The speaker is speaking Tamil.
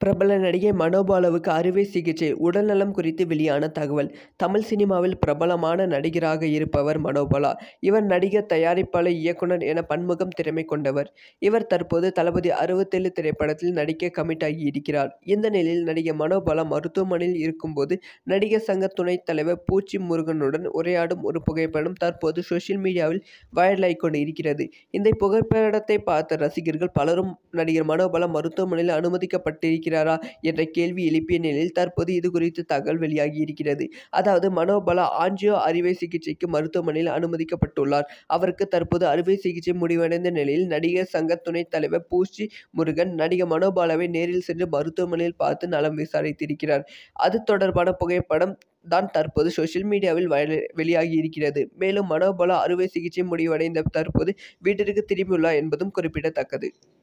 பிரபல நடிகை மனோபாலாவுக்கு அறுவை சிகிச்சை உடல்நலம் குறித்து வெளியான தகவல் தமிழ் சினிமாவில் பிரபலமான நடிகராக இருப்பவர் மனோபாலா இவர் நடிகர் தயாரிப்பாளர் இயக்குனர் என பன்முகம் திறமை கொண்டவர் இவர் தற்போது தளபதி அறுபத்தேழு திரைப்படத்தில் நடிக்க கமிட் ஆகியிருக்கிறார் இந்த நிலையில் நடிகை மனோபாலா மருத்துவமனையில் இருக்கும்போது நடிகர் சங்க துணைத் தலைவர் பூச்சி முருகனுடன் உரையாடும் ஒரு புகைப்படம் தற்போது சோஷியல் மீடியாவில் வைரலாகிக் கொண்டு இருக்கிறது இந்த புகைப்படத்தை பார்த்த ரசிகர்கள் பலரும் நடிகர் மனோபாலா மருத்துவமனையில் அனுமதிக்கப்பட்டிருக்கிறாரா என்ற கேள்வி எழுப்பிய நிலையில் தற்போது இது குறித்து தகவல் வெளியாகி இருக்கிறது அதாவது மனோபாலா ஆஞ்சியோ அறுவை சிகிச்சைக்கு மருத்துவமனையில் அனுமதிக்கப்பட்டுள்ளார் அவருக்கு தற்போது அறுவை சிகிச்சை முடிவடைந்த நிலையில் நடிகர் சங்க துணைத் தலைவர் பூச்சி முருகன் நடிகர் மனோபாலாவை நேரில் சென்று மருத்துவமனையில் பார்த்து நலம் விசாரித்திருக்கிறார் அது தொடர்பான புகைப்படம் தான் தற்போது சோஷியல் மீடியாவில் வைர வெளியாகி இருக்கிறது மேலும் மனோபாலா அறுவை சிகிச்சை முடிவடைந்த தற்போது வீட்டிற்கு திரும்பியுள்ளார் என்பதும் குறிப்பிடத்தக்கது